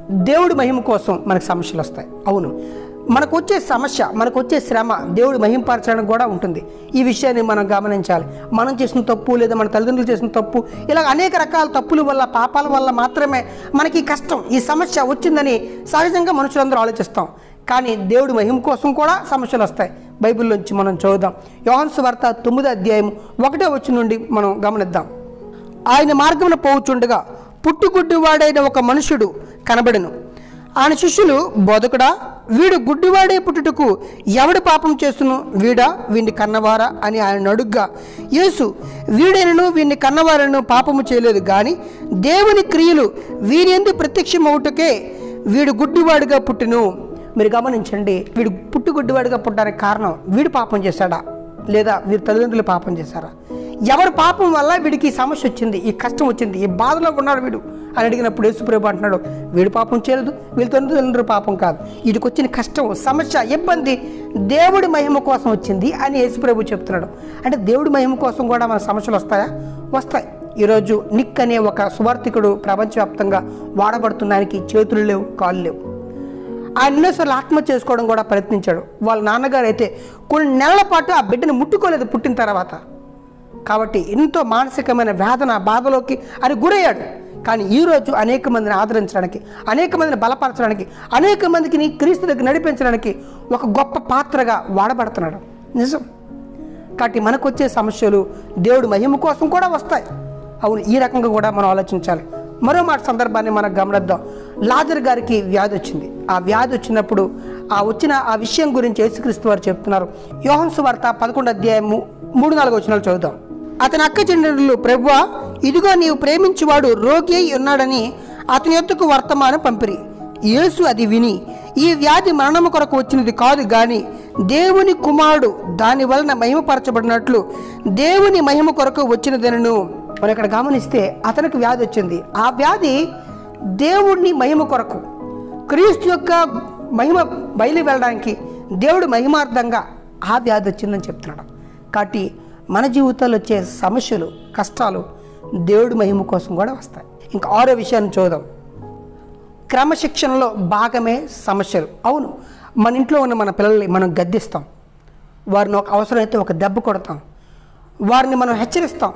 దేవుడి మహిమ కోసం మనకు సమస్యలు వస్తాయి అవును మనకు వచ్చే సమస్య మనకు వచ్చే శ్రమ దేవుడి మహింపరచడానికి కూడా ఉంటుంది ఈ విషయాన్ని మనం గమనించాలి మనం చేసిన తప్పు లేదా మన తల్లిదండ్రులు చేసిన తప్పు ఇలా అనేక రకాల తప్పుల వల్ల పాపాల వల్ల మాత్రమే మనకి ఈ కష్టం ఈ సమస్య వచ్చిందని సహజంగా మనుషులందరూ ఆలోచిస్తాం కానీ దేవుడి మహిమ కోసం కూడా సమస్యలు వస్తాయి బైబిల్లోంచి మనం చదువుదాం యోహన్స్ వార్త తొమ్మిదో అధ్యాయం ఒకటో వచ్చి నుండి మనం గమనిద్దాం ఆయన మార్గమున పోవుచుండగా పుట్టుగుడ్డివాడైన ఒక మనుషుడు కనబడెను ఆయన శిష్యులు బోధకుడా వీడు గుడ్డివాడే పుట్టుటకు ఎవడు పాపం చేస్తును వీడా వీడిని కన్నవారా అని ఆయన అడుగ్గా యేసు వీడైనను వీడిని కన్నవారను పాపము చేయలేదు కానీ దేవుని క్రియలు వీరి ఎందు ప్రత్యక్షమవుటకే వీడు గుడ్డివాడిగా పుట్టును మీరు గమనించండి వీడు పుట్టు గుడ్డివాడిగా పుట్టడానికి కారణం వీడు పాపం చేశాడా లేదా వీరి తల్లిదండ్రులు పాపం చేశారా ఎవరి పాపం వల్ల వీడికి ఈ సమస్య వచ్చింది ఈ కష్టం వచ్చింది ఈ బాధలో ఉన్నాడు వీడు అని అడిగినప్పుడు యేసుప్రభు అంటున్నాడు వీడు పాపం చేయలేదు వీళ్ళ తల్లిదండ్రులు పాపం కాదు వీడికి వచ్చిన కష్టం సమస్య ఇబ్బంది దేవుడి మహిమ కోసం వచ్చింది అని యేసుప్రభు చెప్తున్నాడు అంటే దేవుడి మహిమ కోసం కూడా మన సమస్యలు వస్తాయా వస్తాయి ఈరోజు నిక్ అనే ఒక సువార్థికుడు ప్రపంచవ్యాప్తంగా వాడబడుతున్నానికి చేతులు లేవు కాళ్ళు లేవు ఆయన ఎన్నోసార్లు ఆత్మహత్య చేసుకోవడం కూడా ప్రయత్నించాడు వాళ్ళ నాన్నగారు అయితే కొన్ని నెలల పాటు ఆ బిడ్డను ముట్టుకోలేదు పుట్టిన తర్వాత కాబట్టి ఎంతో మానసికమైన వేదన బాధలోకి ఆయన గురయ్యాడు కానీ ఈరోజు అనేక మందిని ఆదరించడానికి అనేక మందిని బలపరచడానికి అనేక మందికి నీ క్రీస్తు దగ్గర నడిపించడానికి ఒక గొప్ప పాత్రగా వాడబడుతున్నాడు నిజం కాబట్టి మనకు వచ్చే సమస్యలు దేవుడి మహిమ కోసం కూడా వస్తాయి అవును ఈ రకంగా కూడా మనం ఆలోచించాలి మరో మాట సందర్భాన్ని మనం గమనిద్దాం లాజర్ గారికి వ్యాధి వచ్చింది ఆ వ్యాధి వచ్చినప్పుడు ఆ వచ్చిన ఆ విషయం గురించి యేసుక్రీస్తు వారు చెప్తున్నారు యోహన్సు వార్త పదకొండు అధ్యాయము మూడు నాలుగు వచనాలు చదువుదాం అతని అక్క చెల్లెళ్ళు ప్రభువా ఇదిగో నీవు ప్రేమించువాడు రోగి అయి ఉన్నాడని అతని యొద్దకు వర్తమానం పంపిరి యేసు అది విని ఈ వ్యాధి మరణము కొరకు వచ్చినది కాదు గాని దేవుని కుమారుడు దాని వలన మహిమపరచబడినట్లు దేవుని మహిమ కొరకు వచ్చినదనను మనం ఇక్కడ గమనిస్తే అతనికి వ్యాధి వచ్చింది ఆ వ్యాధి దేవుడిని మహిమ కొరకు క్రీస్తు యొక్క మహిమ బయలు వెళ్ళడానికి దేవుడు మహిమార్థంగా ఆ వ్యాధి వచ్చిందని చెప్తున్నాడు కాబట్టి మన జీవితాల్లో వచ్చే సమస్యలు కష్టాలు దేవుడి మహిమ కోసం కూడా వస్తాయి ఇంకా ఆరో విషయాన్ని చూద్దాం క్రమశిక్షణలో భాగమే సమస్యలు అవును మన ఇంట్లో ఉన్న మన పిల్లల్ని మనం గద్దిస్తాం వారిని ఒక అవసరమైతే ఒక దెబ్బ కొడతాం వారిని మనం హెచ్చరిస్తాం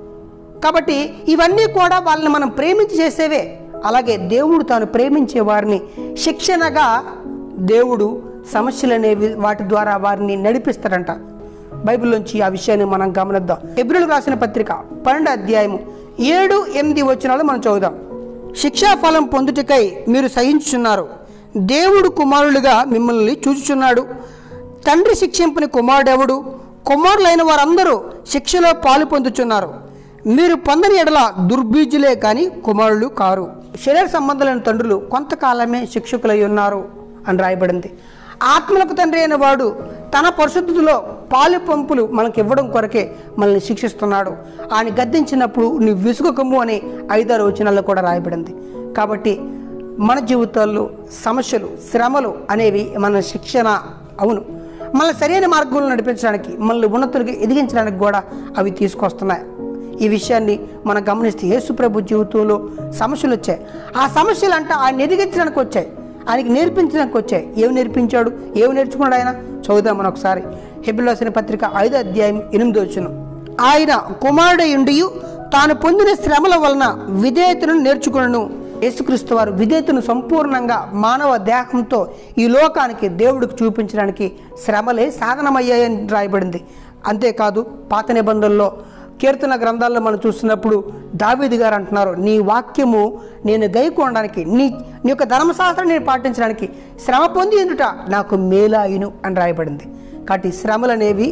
కాబట్టి ఇవన్నీ కూడా వాళ్ళని మనం ప్రేమించి చేసేవే అలాగే దేవుడు తాను ప్రేమించే వారిని శిక్షణగా దేవుడు సమస్యలు అనేవి వాటి ద్వారా వారిని నడిపిస్తాడంట బైబిల్లోంచి ఆ విషయాన్ని మనం గమనిద్దాం ఎబ్రిల్ రాసిన పత్రిక పన్నెండు అధ్యాయము ఏడు ఎనిమిది వచనాలు మనం చదువుదాం శిక్షాఫలం పొందుటకై మీరు సహించుచున్నారు దేవుడు కుమారులుగా మిమ్మల్ని చూచుచున్నాడు తండ్రి శిక్షింపని కుమారుడెవడు కుమారులైన వారందరూ శిక్షలో పాలు పొందుచున్నారు మీరు పొందని ఎడల దుర్బీజులే కానీ కుమారులు కారు శరీర సంబంధాలైన తండ్రులు కొంతకాలమే శిక్షకులై ఉన్నారు అని రాయబడింది ఆత్మలకు తండ్రి అయిన వాడు తన పరిశుద్ధతలో పాలు పంపులు మనకి ఇవ్వడం కొరకే మనల్ని శిక్షిస్తున్నాడు ఆయన గద్దించినప్పుడు నీ విసుగకము అని ఐదారు వచనాల్లో కూడా రాయబడింది కాబట్టి మన జీవితాల్లో సమస్యలు శ్రమలు అనేవి మన శిక్షణ అవును మన సరైన మార్గంలో నడిపించడానికి మనల్ని ఉన్నతులకి ఎదిగించడానికి కూడా అవి తీసుకొస్తున్నాయి ఈ విషయాన్ని మనం గమనిస్తే యేసు ప్రభు జీవితంలో సమస్యలు వచ్చాయి ఆ సమస్యలు అంటే ఆయన ఎదిగించడానికి వచ్చాయి ఆయనకి నేర్పించడానికి వచ్చాయి ఏమి నేర్పించాడు ఏమి నేర్చుకున్నాడు ఆయన చదువుదాం మనం ఒకసారి హెబిల్ రాసిన పత్రిక ఐదో అధ్యాయం ఎనిమిది వచ్చిన ఆయన కుమారుడయుండియు తాను పొందిన శ్రమల వలన విధేయతను నేర్చుకును యేసుక్రీస్తు వారు విధేయతను సంపూర్ణంగా మానవ దేహంతో ఈ లోకానికి దేవుడికి చూపించడానికి శ్రమలే సాధనమయ్యాయని రాయబడింది అంతేకాదు పాత నిబంధనలో కీర్తన గ్రంథాల్లో మనం చూస్తున్నప్పుడు దావీది గారు అంటున్నారు నీ వాక్యము నేను గైకోవడానికి నీ నీ యొక్క ధర్మశాస్త్రం నేను పాటించడానికి శ్రమ పొంది ఎందుట నాకు మేలాయును అని రాయబడింది కాబట్టి శ్రమలు అనేవి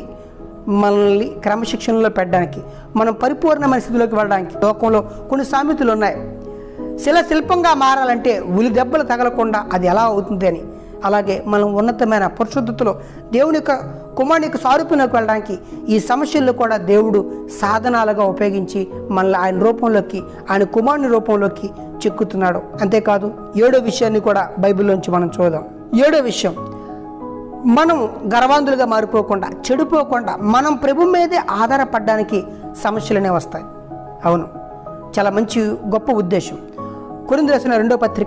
మనల్ని క్రమశిక్షణలో పెట్టడానికి మనం పరిపూర్ణమైన స్థితిలోకి వెళ్ళడానికి లోకంలో కొన్ని సామెతలు ఉన్నాయి శిల శిల్పంగా మారాలంటే ఉలి దెబ్బలు తగలకుండా అది ఎలా అవుతుంది అని అలాగే మనం ఉన్నతమైన పరిశుద్ధతలో దేవుని యొక్క కుమారుని యొక్క సారూప్యంలోకి వెళ్ళడానికి ఈ సమస్యల్లో కూడా దేవుడు సాధనాలుగా ఉపయోగించి మనల్ని ఆయన రూపంలోకి ఆయన కుమారుని రూపంలోకి చిక్కుతున్నాడు అంతేకాదు ఏడో విషయాన్ని కూడా బైబిల్లోంచి మనం చూద్దాం ఏడో విషయం మనం గర్వాంధులుగా మారిపోకుండా చెడిపోకుండా మనం ప్రభు మీదే ఆధారపడడానికి సమస్యలనే వస్తాయి అవును చాలా మంచి గొప్ప ఉద్దేశం కొరింది రాసిన రెండో పత్రిక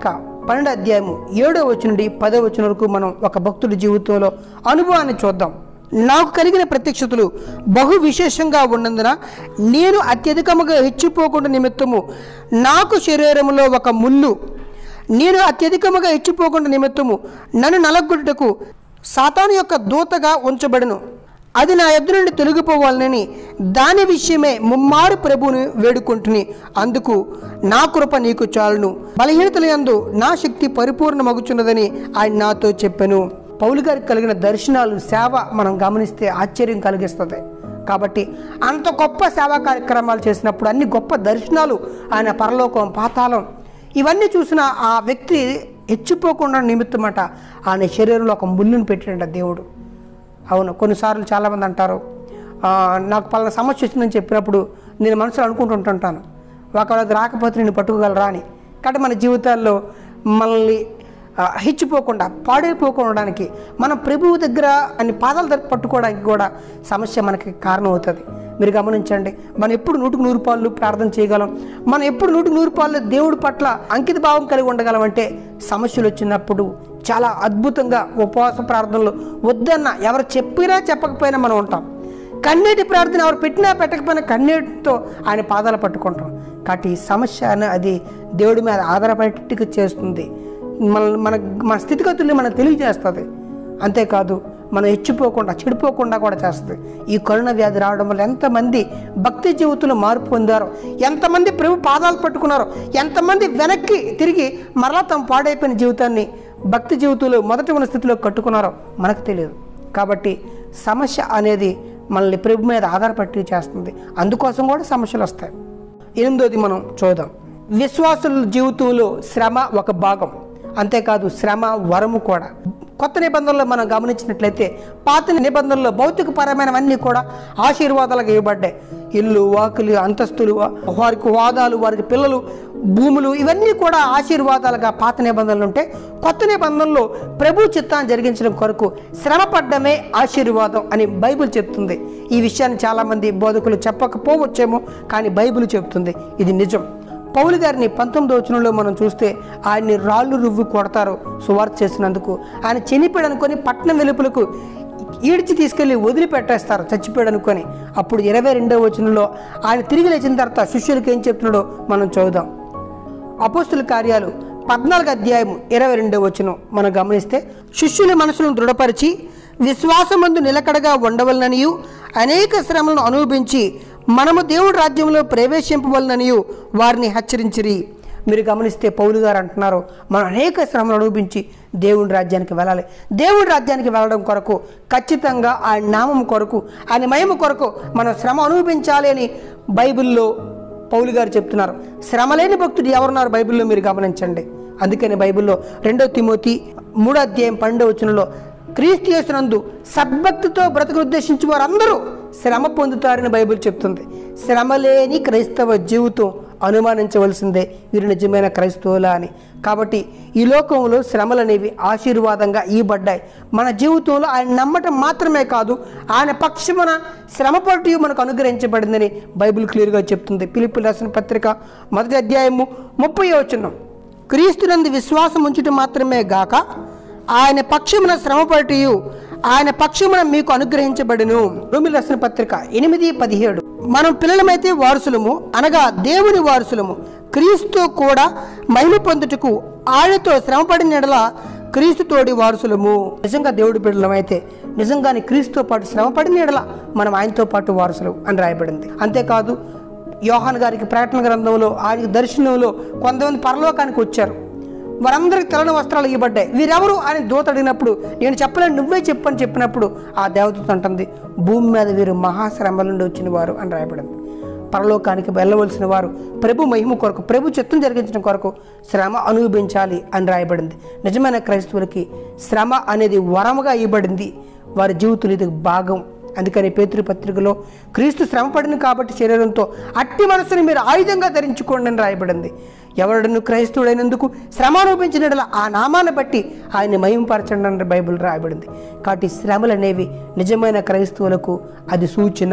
పన్నెండు అధ్యాయము ఏడో వచ్చి నుండి పదో వచ్చిన వరకు మనం ఒక భక్తుడి జీవితంలో అనుభవాన్ని చూద్దాం నాకు కలిగిన ప్రత్యక్షతలు బహు విశేషంగా ఉన్నందున నేను అత్యధికముగా హెచ్చిపోకుండా నిమిత్తము నాకు శరీరములో ఒక ముళ్ళు నేను అత్యధికముగా హెచ్చిపోకుండా నిమిత్తము నన్ను నలగొట్టుటకు సాతాను యొక్క దూతగా ఉంచబడును అది నా ఎద్దు నుండి తొలగిపోవాలని దాని విషయమే ముమ్మారు ప్రభువుని వేడుకుంటుని అందుకు నా కృప నీకు చాలును బలహీనతల యందు నా శక్తి పరిపూర్ణమగుచున్నదని ఆయన నాతో చెప్పాను పౌలు గారికి కలిగిన దర్శనాలు సేవ మనం గమనిస్తే ఆశ్చర్యం కలిగిస్తుంది కాబట్టి అంత గొప్ప సేవా కార్యక్రమాలు చేసినప్పుడు అన్ని గొప్ప దర్శనాలు ఆయన పరలోకం పాతాళం ఇవన్నీ చూసిన ఆ వ్యక్తి హెచ్చిపోకుండా నిమిత్తమట ఆయన శరీరంలో ఒక ముళ్ళును పెట్టినట దేవుడు అవును కొన్నిసార్లు చాలామంది అంటారు "ఆ, నాకు పలానా సమస్య వచ్చిందని చెప్పినప్పుడు నేను మనసులో అనుకుంటుంటుంటాను ఒకవేళ అది రాకపోతే నేను పట్టుకోగలరా అని కాబట్టి మన జీవితాల్లో మనల్ని ఆ, హెచ్చిపోకుండా పాడైపోకుండా మనం ప్రభువు దగ్గర అన్ని పాదాలు దగ్గర పట్టుకోవడానికి కూడా సమస్య మనకి కారణం అవుతుంది మీరు గమనించండి మనం ఎప్పుడు నూటికి నూరు పాళ్ళు ప్రార్థన చేయగలం మనం ఎప్పుడు నూటికి నూరు పాళ్ళు దేవుడి పట్ల అంకిత భావం కలిగి ఉండగలం అంటే సమస్యలు వచ్చినప్పుడు చాలా అద్భుతంగా ఉపవాస ప్రార్థనలు వద్దన్న ఎవరు చెప్పినా చెప్పకపోయినా మనం ఉంటాం కన్నీటి ప్రార్థన ఎవరు పెట్టినా పెట్టకపోయినా కన్నీటితో ఆయన పాదాలు పట్టుకుంటాం కాబట్టి ఈ సమస్య అనే అది దేవుడి మీద ఆధారపడేట్టుగా చేస్తుంది మన మన మన స్థితిగతుల్ని మనకు తెలియజేస్తుంది అంతేకాదు మనం హెచ్చిపోకుండా చెడిపోకుండా కూడా చేస్తుంది ఈ కరోనా వ్యాధి రావడం వల్ల ఎంతమంది భక్తి జీవితంలో మార్పు పొందారో ఎంతమంది ప్రభు పాదాలు పట్టుకున్నారో ఎంతమంది వెనక్కి తిరిగి మరలా తమ పాడైపోయిన జీవితాన్ని భక్తి జీవితంలో మొదటి ఉన్న స్థితిలో కట్టుకున్నారో మనకు తెలియదు కాబట్టి సమస్య అనేది మనల్ని ప్రభు మీద ఆధారపట్టి చేస్తుంది అందుకోసం కూడా సమస్యలు వస్తాయి ఎనిమిదోది మనం చూద్దాం విశ్వాసుల జీవితంలో శ్రమ ఒక భాగం అంతేకాదు శ్రమ వరము కూడా కొత్త నిబంధనలో మనం గమనించినట్లయితే పాత నిబంధనలో భౌతికపరమైనవన్నీ కూడా ఆశీర్వాదాలకు ఇవ్వబడ్డాయి ఇల్లు వాకులు అంతస్తులు వారికి వాదాలు వారికి పిల్లలు భూములు ఇవన్నీ కూడా ఆశీర్వాదాలుగా పాత నిబంధనలు ఉంటే కొత్త నిబంధనలో ప్రభు చిత్తాన్ని జరిగించడం కొరకు శ్రమ పడ్డమే ఆశీర్వాదం అని బైబిల్ చెప్తుంది ఈ విషయాన్ని చాలామంది బోధకులు చెప్పకపోవచ్చేమో కానీ బైబిల్ చెప్తుంది ఇది నిజం పౌలు గారిని పంతొమ్మిదో వచనంలో మనం చూస్తే ఆయన్ని రాళ్ళు రువ్వి కొడతారు సువార్త చేసినందుకు ఆయన చనిపోయాడు అనుకొని పట్నం వెలుపులకు ఈడ్చి తీసుకెళ్లి వదిలిపెట్టేస్తారు చచ్చిపోయాడు అనుకొని అప్పుడు ఇరవై రెండవ వచనంలో ఆయన తిరిగి లేచిన తర్వాత శిష్యులకి ఏం చెప్తున్నాడో మనం చూద్దాం అపోస్తుల కార్యాలు పద్నాలుగు అధ్యాయం ఇరవై రెండవ వచనం మనం గమనిస్తే శిష్యుల మనసులను దృఢపరిచి విశ్వాసమందు నిలకడగా ఉండవలననియు అనేక శ్రమలను అనుభవించి మనము దేవుడి రాజ్యంలో ప్రవేశింపవలననియు వారిని హెచ్చరించిరి మీరు గమనిస్తే పౌలు గారు అంటున్నారు మనం అనేక శ్రమలు అనుభవించి దేవుడి రాజ్యానికి వెళ్ళాలి దేవుడి రాజ్యానికి వెళ్ళడం కొరకు ఖచ్చితంగా ఆయన నామం కొరకు ఆయన మహిమ కొరకు మనం శ్రమ అనుభవించాలి అని బైబిల్లో పౌలు గారు చెప్తున్నారు శ్రమ లేని భక్తుడు ఎవరున్నారు బైబిల్లో మీరు గమనించండి అందుకని బైబిల్లో రెండో తిమోతి మూడో అధ్యాయం పన్నెండో వచనంలో క్రీస్తు యేసునందు సద్భక్తితో బ్రతుకు ఉద్దేశించి వారందరూ శ్రమ పొందుతారని బైబిల్ చెప్తుంది శ్రమ లేని క్రైస్తవ జీవితం అనుమానించవలసిందే వీరు నిజమైన క్రైస్తవులా అని కాబట్టి ఈ లోకంలో శ్రమలు అనేవి ఆశీర్వాదంగా ఇవ్వబడ్డాయి మన జీవితంలో ఆయన నమ్మటం మాత్రమే కాదు ఆయన పక్షమున శ్రమ పట్టు మనకు అనుగ్రహించబడిందని బైబిల్ క్లియర్గా చెప్తుంది పిలుపు రాసిన పత్రిక మొదటి అధ్యాయము ముప్పై వచనం క్రీస్తునందు విశ్వాసం ఉంచటం మాత్రమే గాక ఆయన పక్షమున శ్రమపడియు ఆయన పక్షమున మీకు అనుగ్రహించబడును రోమిల రాసిన పత్రిక ఎనిమిది పదిహేడు మనం పిల్లలమైతే వారసులము అనగా దేవుని వారసులము క్రీస్తు కూడా మహిమ పొందుటకు ఆయనతో శ్రమపడిన ఎడల క్రీస్తు తోడి వారసులము నిజంగా దేవుడి బిడ్డలమైతే నిజంగానే క్రీస్తుతో పాటు శ్రమపడిన ఎడల మనం ఆయనతో పాటు వారసులు అని రాయబడింది అంతేకాదు యోహాన్ గారికి ప్రకటన గ్రంథంలో ఆయన దర్శనంలో కొంతమంది పరలోకానికి వచ్చారు వారందరికి తెల్లని వస్త్రాలు ఇవ్వబడ్డాయి వీరెవరు అని దూత అడిగినప్పుడు నేను చెప్పలేను నువ్వే చెప్పని చెప్పినప్పుడు ఆ దేవదూత అంటుంది భూమి మీద వీరు మహాశ్రమల నుండి వచ్చిన వారు అని రాయబడింది పరలోకానికి వెళ్ళవలసిన వారు ప్రభు మహిమ కొరకు ప్రభు చిత్తం జరిగించడం కొరకు శ్రమ అనుభవించాలి అని రాయబడింది నిజమైన క్రైస్తవులకి శ్రమ అనేది వరముగా ఇవ్వబడింది వారి జీవితంలో ఇది భాగం అందుకని పేతృ పత్రికలో క్రీస్తు శ్రమపడిన కాబట్టి శరీరంతో అట్టి మనసుని మీరు ఆయుధంగా ధరించుకోండి అని రాయబడింది ఎవడను క్రైస్తవుడైనందుకు శ్రమ అనుభవించిన ఆ నామాన్ని బట్టి ఆయన మహింపరచండి అని బైబిల్ రాయబడింది కాబట్టి శ్రమలు అనేవి నిజమైన క్రైస్తవులకు అది సూచన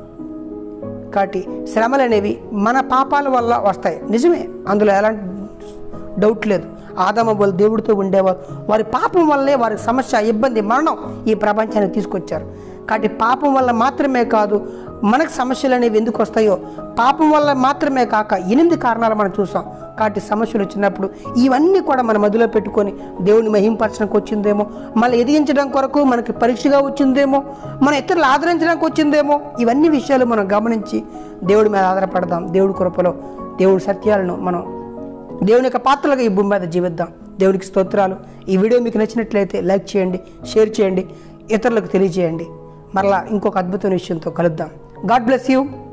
కాబట్టి శ్రమలు అనేవి మన పాపాల వల్ల వస్తాయి నిజమే అందులో ఎలాంటి డౌట్ లేదు ఆదమ వాళ్ళు దేవుడితో ఉండేవారు వారి పాపం వల్లే వారి సమస్య ఇబ్బంది మరణం ఈ ప్రపంచానికి తీసుకొచ్చారు కాబట్టి పాపం వల్ల మాత్రమే కాదు మనకు సమస్యలు అనేవి ఎందుకు వస్తాయో పాపం వల్ల మాత్రమే కాక ఎనిమిది కారణాలు మనం చూసాం కాబట్టి సమస్యలు వచ్చినప్పుడు ఇవన్నీ కూడా మన మదిలో పెట్టుకొని దేవుని మహింపరచడానికి వచ్చిందేమో మళ్ళీ ఎదిగించడం కొరకు మనకి పరీక్షగా వచ్చిందేమో మన ఇతరులు ఆదరించడానికి వచ్చిందేమో ఇవన్నీ విషయాలు మనం గమనించి దేవుడి మీద ఆధారపడదాం దేవుడి కృపలో దేవుడి సత్యాలను మనం దేవుని యొక్క పాత్రలుగా ఈ భూమి మీద జీవిద్దాం దేవునికి స్తోత్రాలు ఈ వీడియో మీకు నచ్చినట్లయితే లైక్ చేయండి షేర్ చేయండి ఇతరులకు తెలియజేయండి మరలా ఇంకొక అద్భుతమైన విషయంతో కలుద్దాం గాడ్ బ్లెస్ యూ